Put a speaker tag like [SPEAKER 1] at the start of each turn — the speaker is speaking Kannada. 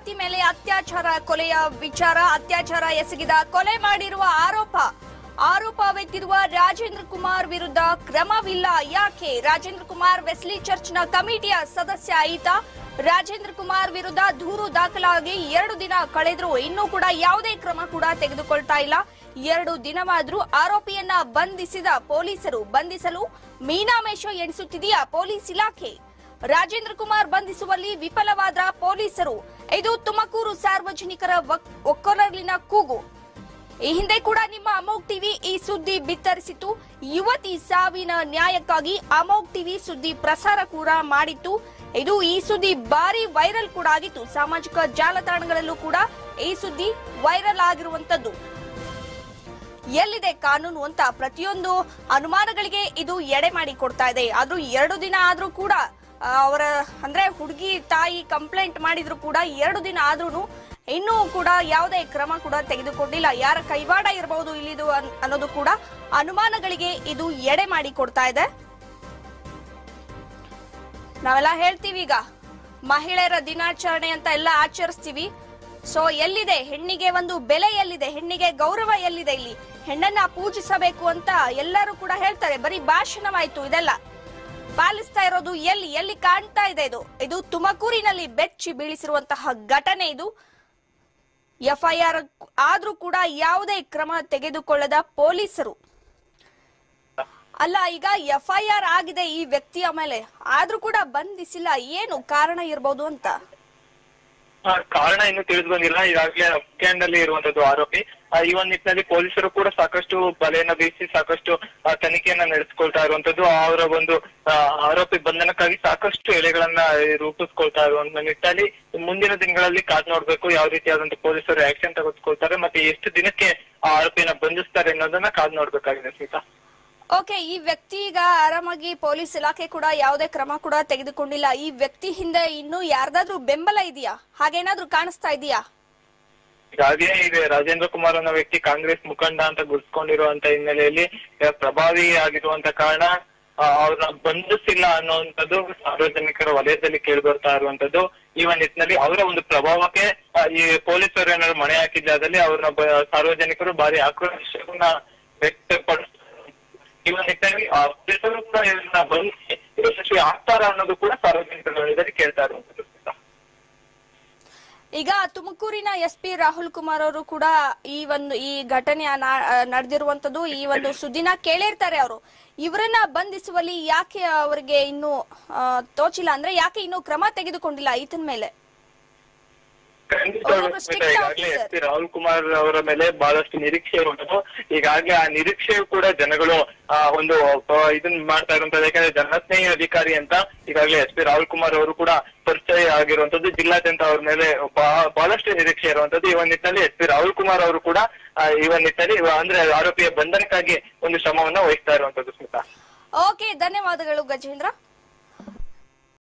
[SPEAKER 1] ಯುವತಿ ಮೇಲೆ ಅತ್ಯಾಚಾರ ಕೊಲೆಯ ವಿಚಾರ ಅತ್ಯಾಚಾರ ಎಸಗಿದ ಕೊಲೆ ಮಾಡಿರುವ ಆರೋಪ ಆರೋಪವೆತ್ತಿರುವ ರಾಜೇಂದ್ರ ಕುಮಾರ್ ವಿರುದ್ಧ ಕ್ರಮವಿಲ್ಲ ಯಾಕೆ ರಾಜೇಂದ್ರ ಕುಮಾರ್ ವೆಸ್ಲಿ ಚರ್ಚ್ನ ಕಮಿಟಿಯ ಸದಸ್ಯ ಆಯಿತ ರಾಜೇಂದ್ರ ಕುಮಾರ್ ವಿರುದ್ಧ ದೂರು ದಾಖಲಾಗಿ ಎರಡು ದಿನ ಕಳೆದರೂ ಇನ್ನೂ ಕೂಡ ಯಾವುದೇ ಕ್ರಮ ಕೂಡ ತೆಗೆದುಕೊಳ್ತಾ ಇಲ್ಲ ಎರಡು ದಿನವಾದ್ರೂ ಆರೋಪಿಯನ್ನ ಬಂಧಿಸಿದ ಪೊಲೀಸರು ಬಂಧಿಸಲು ಮೀನಾಮೇಷ ಎಣಿಸುತ್ತಿದೆಯಾ ಪೊಲೀಸ್ ಇಲಾಖೆ ರಾಜೇಂದ್ರ ಕುಮಾರ್ ಬಂಧಿಸುವಲ್ಲಿ ವಿಫಲವಾದ ಪೊಲೀಸರು ಇದು ತುಮಕೂರು ಸಾರ್ವಜನಿಕರ ಒಕ್- ಒಕ್ಕೊರಲಿನ ಕೂಗು ಈ ಹಿಂದೆ ಕೂಡ ನಿಮ್ಮ ಅಮೋಗ್ ಟಿವಿ ಈ ಸುದ್ದಿ ಬಿತ್ತರಿಸಿತು ಯುವತಿ ಸಾವಿನ ನ್ಯಾಯಕ್ಕಾಗಿ ಅಮೋಗ್ ಟಿವಿ ಸುದ್ದಿ ಪ್ರಸಾರ ಕೂಡ ಮಾಡಿತ್ತು ಇದು ಈ ಸುದ್ದಿ ಭಾರಿ ವೈರಲ್ ಕೂಡ ಆಗಿತ್ತು ಸಾಮಾಜಿಕ ಜಾಲತಾಣಗಳಲ್ಲೂ ಕೂಡ ಈ ಸುದ್ದಿ ವೈರಲ್ ಆಗಿರುವಂತದ್ದು ಎಲ್ಲಿದೆ ಕಾನೂನು ಅಂತ ಪ್ರತಿಯೊಂದು ಅನುಮಾನಗಳಿಗೆ ಇದು ಎಡೆ ಮಾಡಿ ಕೊಡ್ತಾ ಇದೆ ಆದ್ರೂ ಎರಡು ದಿನ ಆದ್ರೂ ಕೂಡ ಆ, ಅವರ ಅಂದ್ರೆ ಹುಡುಗಿ ತಾಯಿ ಕಂಪ್ಲೇಂಟ್ ಮಾಡಿದ್ರು ಕೂಡ ಎರಡು ದಿನ ಆದ್ರೂ ಇನ್ನೂ ಕೂಡ ಯಾವುದೇ ಕ್ರಮ ಕೂಡ ತೆಗೆದುಕೊಂಡಿಲ್ಲ ಯಾರ ಕೈವಾಡ ಇರಬಹುದು ಇಲ್ಲಿದು ಅನ್- ಅನ್ನೋದು ಕೂಡ ಅನುಮಾನಗಳಿಗೆ ಇದು ಎಡೆ ಮಾಡಿ ಕೊಡ್ತಾ ಇದೆ ನಾವೆಲ್ಲ ಹೇಳ್ತೀವಿ ಈಗ ಮಹಿಳೆಯರ ದಿನಾಚರಣೆ ಅಂತ ಎಲ್ಲ ಆಚರಿಸ್ತೀವಿ ಸೊ ಎಲ್ಲಿದೆ ಹೆಣ್ಣಿಗೆ ಒಂದು ಬೆಲೆ ಎಲ್ಲಿದೆ ಹೆಣ್ಣಿಗೆ ಗೌರವ ಎಲ್ಲಿದೆ ಇಲ್ಲಿ ಹೆಣ್ಣನ್ನ ಪೂಜಿಸಬೇಕು ಅಂತ ಎಲ್ಲರೂ ಕೂಡ ಹೇಳ್ತಾರೆ ಬರೀ ಭಾಷಣವಾಯ್ತು ಇದೆಲ್ಲ ಪಾಲಿಸ್ತಾ ಇರೋದು ಎಲ್ಲಿ ಎಲ್ಲಿ ಕಾಣ್ತಾ ಇದೆ ಇದು ಇದು ತುಮಕೂರಿನಲ್ಲಿ ಬೆಚ್ಚಿ ಬೀಳಿಸಿರುವಂತಹ ಘಟನೆ ಇದು ಎಫ್ಐಆರ್ ಆದ್ರೂ ಕೂಡ ಯಾವುದೇ ಕ್ರಮ ತೆಗೆದುಕೊಳ್ಳದ ಪೊಲೀಸರು ಅಲ್ಲ ಈಗ ಎಫ್ಐಆರ್ ಆಗಿದೆ ಈ ವ್ಯಕ್ತಿಯ ಮೇಲೆ ಆದ್ರೂ ಕೂಡ ಬಂಧಿಸಿಲ್ಲ ಏನು ಕಾರಣ ಇರಬಹುದು ಅಂತ
[SPEAKER 2] ಆ, ಕಾರಣ ಇನ್ನು ತಿಳಿದು ಬಂದಿಲ್ಲ ಈಗಾಗಲೇ ಅಫ್ಘಾನ್ನಲ್ಲಿ ಇರುವಂತದ್ದು ಆರೋಪಿ ಆ, ಈ ಒಂದು ನಿಟ್ಟಿನಲ್ಲಿ ಪೊಲೀಸರು ಕೂಡ ಸಾಕಷ್ಟು ಬಲೆಯನ್ನ ಬೀಸಿ ಸಾಕಷ್ಟು ಆ, ತನಿಖೆಯನ್ನ ನಡೆಸ್ಕೊಳ್ತಾ ಇರುವಂತದ್ದು ಅವರ ಒಂದು ಆ, ಆರೋಪಿ ಬಂಧನಕ್ಕಾಗಿ ಸಾಕಷ್ಟು ಎಳೆಗಳನ್ನ ರೂಪಿಸ್ಕೊಳ್ತಾ ಇರುವಂತ ನಿಟ್ಟಿನಲ್ಲಿ ಮುಂದಿನ ದಿನಗಳಲ್ಲಿ ಕಾದ್ ನೋಡ್ಬೇಕು ಯಾವ ರೀತಿಯಾದಂತ ಪೊಲೀಸರು ಆಕ್ಷನ್ ತೆಗೆದುಕೊಳ್ತಾರೆ ಮತ್ತೆ ಎಷ್ಟು ದಿನಕ್ಕೆ ಆ ಆರೋಪಿಯನ್ನ ಬಂಧಿಸ್ತಾರೆ ಅನ್ನೋದನ್ನ ಕಾದ್ ನೋಡ್ಬೇಕಾಗಿದೆ ಸ್ಮಿತಾ
[SPEAKER 1] ಓಕೆ ಈ ವ್ಯಕ್ತಿ ಈಗ ಆರಾಮಾಗಿ ಪೊಲೀಸ್ ಇಲಾಖೆ ಕೂಡ ಯಾವುದೇ ಕ್ರಮ ಕೂಡ ತೆಗೆದುಕೊಂಡಿಲ್ಲ ಈ ವ್ಯಕ್ತಿ ಹಿಂದೆ ಇನ್ನೂ ಯಾರ್ದಾದ್ರೂ ಬೆಂಬಲ ಇದೆಯಾ ಹಾಗೇನಾದ್ರೂ ಕಾಣಿಸ್ತಾ ಇದೆಯಾ
[SPEAKER 2] ಈಗಾಗಲೇ ಈಗ ರಾಜೇಂದ್ರ ಕುಮಾರ್ ಅನ್ನೋ ವ್ಯಕ್ತಿ ಕಾಂಗ್ರೆಸ್ ಮುಖಂಡ ಅಂತ ಗುರುತಿಸ್ಕೊಂಡಿರುವಂತ ಹಿನ್ನೆಲೆಯಲ್ಲಿ ಆ, ಪ್ರಭಾವಿ ಆಗಿರುವಂತ ಕಾರಣ ಆ, ಅವ್ರನ್ನ ಬಂಧಿಸಿಲ್ಲ ಅನ್ನುವಂಥದ್ದು ಸಾರ್ವಜನಿಕರ ವಲಯದಲ್ಲಿ ಕೇಳಿ ಬರ್ತಾ ಇರುವಂತದ್ದು ಈ ಒಂದು ನಿಟ್ಟಿನಲ್ಲಿ ಅವರ ಒಂದು ಪ್ರಭಾವಕ್ಕೆ ಆ, ಈ ಪೊಲೀಸರು ಏನಾದ್ರು ಮಣೆ ಹಾಕಿದ್ದಾದಲ್ಲಿ ಅವ್ರನ್ನ ಬ- ಸಾರ್ವಜನಿಕರು ಭಾರಿ ಆಕ್ರೋಶವನ್ನ ವ್ಯಕ್ತಪಡಿಸ್ತಾರೆ ಈ ಒಂದು ನಿಟ್ಟಿನಲ್ಲಿ ಆ ಪೊಲೀಸರು ಕೂಡ ಇದನ್ನ ಬಂಧಿಸಿ ಯಶಸ್ವಿ ಆಗ್ತಾರ ಅನ್ನೋದು ಕೂಡ ಸಾರ್ವಜನಿಕರ ವಲಯದಲ್ಲಿ ಕೇಳ್ತಾ ಇರುವಂತದ್ದು
[SPEAKER 1] ಈಗ ತುಮಕೂರಿನ ಎಸ್ ಪಿ ರಾಹುಲ್ ಕುಮಾರ್ ಅವರು ಕೂಡ ಈ ಒಂದು ಈ ಘಟನೆ ನಡೆದಿರುವಂತದ್ದು ಈ ಒಂದು ಸುದ್ದಿನ ಕೇಳಿರ್ತಾರೆ ಅವರು ಇವರನ್ನ ಬಂಧಿಸುವಲ್ಲಿ ಯಾಕೆ ಅವರಿಗೆ ಇನ್ನು ಆ, ತೋಚಿಲ್ಲ ಅಂದ್ರೆ ಯಾಕೆ ಇನ್ನು ಕ್ರಮ ತೆಗೆದುಕೊಂಡಿಲ್ಲ ಈತನ ಮೇಲೆ
[SPEAKER 2] ಖಂಡಿತವಾಗ್ಲೂ
[SPEAKER 1] ಒಬ್ಬೊಬ್ರು
[SPEAKER 2] ಸ್ಮಿತಾ,
[SPEAKER 1] strict
[SPEAKER 2] ಈಗಾಗ್ಲೇ
[SPEAKER 1] officer.
[SPEAKER 2] S P Rahul Kumar ಅವರ ಮೇಲೆ ಬಹಳಷ್ಟು ನಿರೀಕ್ಷೆ ಇರುವಂತದ್ದು ಈಗಾಗ್ಲೇ ಆ ನಿರೀಕ್ಷೆಯು ಕೂಡ ಜನಗಳು ಆ ಒಂದು ಆ, ಇದನ್ನ ಮಾಡ್ತಾ ಇರುವಂತದ್ದು ಯಾಕಂದ್ರೆ ಜನಸ್ನೇಹಿ ಅಧಿಕಾರಿ ಅಂತ ಈಗಾಗಲೇ ಎಸ್ ಪಿ ರಾಹುಲ್ ಕುಮಾರ್ ಅವರು ಕೂಡ ಪರಿಚಯ ಆಗಿರುವಂತದ್ದು ಜಿಲ್ಲಾದ್ಯಂತ ಅವ್ರ ಮೇಲೆ ಬಹ- ಬಹಳಷ್ಟು ನಿರೀಕ್ಷೆ ಇರುವಂತದ್ದು ಈ ಒಂದು ನಿಟ್ಟಿನಲ್ಲಿ ಎಸ್ ಪಿ ರಾಹುಲ್ ಕುಮಾರ್ ಅವರು ಕೂಡ ಆ, ಈ ಒಂದು ನಿಟ್ಟಿನಲ್ಲಿ ಇವ- ಅಂದ್ರೆ ಆರೋಪಿಯ ಬಂಧನಕ್ಕಾಗಿ ಒಂದು ಶ್ರಮವನ್ನ ವಹಿಸ್ತಾ ಇರುವಂತದ್ದು ಸ್ಮಿತಾ
[SPEAKER 1] ಓಕೆ ಧನ್ಯವಾದಗಳು ಗಜೇಂದ್ರ